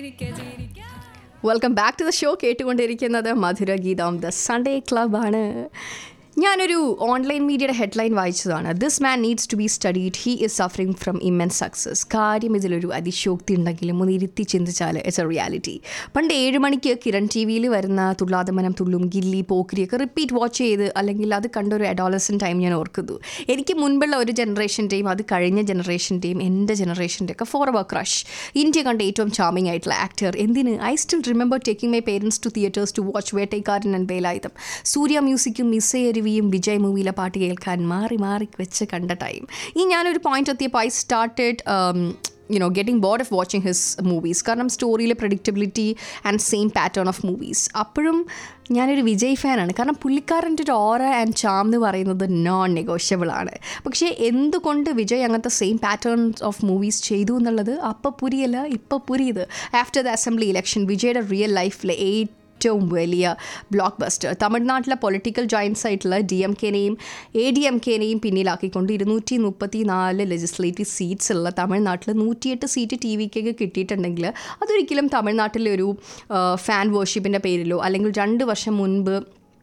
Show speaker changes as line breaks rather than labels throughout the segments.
welcome back to the show കേട്ടുകൊണ്ടിരിക്കുന്നത് മധുര ഗീതം ദ സൺഡേ ക്ലബാണ് ഞാനൊരു ഓൺലൈൻ മീഡിയയുടെ ഹെഡ്ലൈൻ വായിച്ചതാണ് this man needs to be studied he is suffering from immense success കാര്യം ഇതിലൊരു അതിശോക്തി ഉണ്ടെങ്കിലും ഒന്ന് ഇരുത്തി ചിന്തിച്ചാൽ ഇറ്റ്സ് എ റിയാലിറ്റി പണ്ട് ഏഴ് മണിക്ക് കിരൺ ടി വിയിൽ വരുന്ന തുള്ളാതമനം തുള്ളും ഗില്ലി പോക്രിയൊക്കെ റിപ്പീറ്റ് വാച്ച് ചെയ്ത് അല്ലെങ്കിൽ അത് കണ്ടൊരു അഡോളസൻ ടൈം ഞാൻ ഓർക്കുന്നു എനിക്ക് മുൻപുള്ള ഒരു ജനറേഷൻ്റെയും അത് കഴിഞ്ഞ ജനറേഷൻ്റെയും എൻ്റെ ജനറേഷൻ്റെ ഒക്കെ ഫോർ അവർ ക്രഷ് ഇന്ത്യ കണ്ട ഏറ്റവും ചാമിങ് ആയിട്ടുള്ള ആക്ടർ എന്തിന് I still remember taking my parents to theatres to watch Vettaikaran and Velayudham സൂര്യ മ്യൂസിക്കും മിസ്സയരുവിയും വിജയ് മൂവിയിലെ പാട്ട് കേൾക്കാൻ മാറി മാറി വെച്ച് കണ്ട ടൈം ഈ ഞാനൊരു പോയിന്റ് എത്തിയപ്പോൾ I started you know getting bored of watching his movies കാരണം സ്റ്റോറിയിലെ predictability and same pattern of movies അപ്പോഴും ഞാനൊരു വിജയ് ഫാനാണ് കാരണം പുള്ളിക്കാരൻ്റെ ഒരു ഓറ ആൻഡ് ചാം എന്ന് പറയുന്നത് നോൺ നെഗോഷ്യബിൾ ആണ് പക്ഷേ എന്തുകൊണ്ട് വിജയ് അങ്ങനത്തെ സെയിം പാറ്റേൺ ഓഫ് മൂവീസ് ചെയ്തു എന്നുള്ളത് അപ്പം പുരിയല്ല ഇപ്പം പുരിയത് ആഫ്റ്റർ ദ അസംബ്ലി ഇലക്ഷൻ വിജയുടെ റിയൽ ലൈഫിലെ ഏറ്റവും വലിയ ബ്ലോക്ക് ബസ്റ്റർ തമിഴ്നാട്ടിലെ പൊളിറ്റിക്കൽ ജോയിൻസ് ആയിട്ടുള്ള ഡി എം കെനെയും എ ഡി എം കെനെയും പിന്നിലാക്കിക്കൊണ്ട് ഇരുന്നൂറ്റി മുപ്പത്തി നാല് ലെജിസ്ലേറ്റീവ് സീറ്റ്സ് ഉള്ള തമിഴ്നാട്ടിൽ നൂറ്റിയെട്ട് സീറ്റ് ടി വിക്കൊക്കെ കിട്ടിയിട്ടുണ്ടെങ്കിൽ അതൊരിക്കലും തമിഴ്നാട്ടിലെ ഒരു ഫാൻ വേർഷിപ്പിൻ്റെ പേരിലോ അല്ലെങ്കിൽ രണ്ട് വർഷം മുൻപ്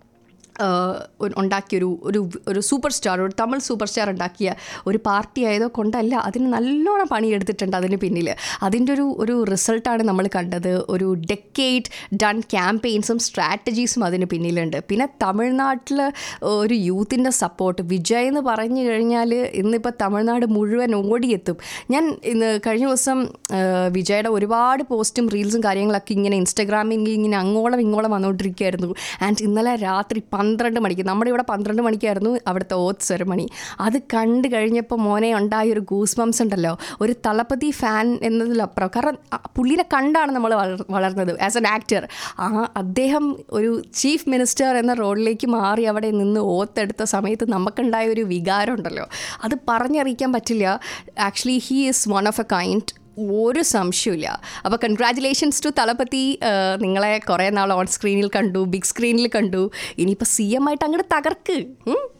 ഉണ്ടാക്കിയൊരു ഒരു ഒരു സൂപ്പർ സ്റ്റാർ ഒരു തമിഴ് സൂപ്പർ സ്റ്റാർ ഉണ്ടാക്കിയ ഒരു പാർട്ടി ആയതോ കൊണ്ടല്ല അതിന് നല്ലോണം പണിയെടുത്തിട്ടുണ്ട് അതിന് പിന്നിൽ അതിൻ്റെ ഒരു ഒരു റിസൾട്ടാണ് നമ്മൾ കണ്ടത് ഒരു ഡെക്കേറ്റ് ഡൺ ക്യാമ്പയിൻസും സ്ട്രാറ്റജീസും അതിന് പിന്നിലുണ്ട് പിന്നെ തമിഴ്നാട്ടിൽ ഒരു യൂത്തിൻ്റെ സപ്പോർട്ട് വിജയ് എന്ന് പറഞ്ഞു കഴിഞ്ഞാൽ ഇന്നിപ്പോൾ തമിഴ്നാട് മുഴുവൻ ഓടിയെത്തും ഞാൻ ഇന്ന് കഴിഞ്ഞ ദിവസം വിജയുടെ ഒരുപാട് പോസ്റ്റും റീൽസും കാര്യങ്ങളൊക്കെ ഇങ്ങനെ ഇൻസ്റ്റാഗ്രാമിൽ ഇങ്ങനെ അങ്ങോളം ഇങ്ങോളം വന്നുകൊണ്ടിരിക്കുകയായിരുന്നു ആൻഡ് ഇന്നലെ രാത്രി പന്ത്രണ്ട് മണിക്ക് നമ്മുടെ ഇവിടെ പന്ത്രണ്ട് മണിക്കായിരുന്നു അവിടുത്തെ ഓത്ത് സെറമണി അത് കണ്ടു കഴിഞ്ഞപ്പോൾ മോനെ ഉണ്ടായ ഒരു ഗൂസ് ബംസ് ഉണ്ടല്ലോ ഒരു തളപതി ഫാൻ എന്നതിലപ്പുറം കാരണം പുള്ളിനെ കണ്ടാണ് നമ്മൾ വളർന്നത് ആസ് എൻ ആക്ടർ ആ അദ്ദേഹം ഒരു ചീഫ് മിനിസ്റ്റർ എന്ന റോഡിലേക്ക് മാറി അവിടെ നിന്ന് ഓത്തെടുത്ത സമയത്ത് നമുക്കുണ്ടായ ഒരു വികാരം ഉണ്ടല്ലോ അത് പറഞ്ഞറിയിക്കാൻ പറ്റില്ല actually he is one of a kind ഒരു സംശയമില്ല അപ്പോൾ കൺഗ്രാറ്റുലേഷൻസ് ടു തളപതി നിങ്ങളെ കുറേ നാൾ ഓൺ സ്ക്രീനിൽ കണ്ടു ബിഗ് സ്ക്രീനിൽ കണ്ടു ഇനിയിപ്പോൾ സി എം ആയിട്ട് അങ്ങോട്ട് തകർക്ക്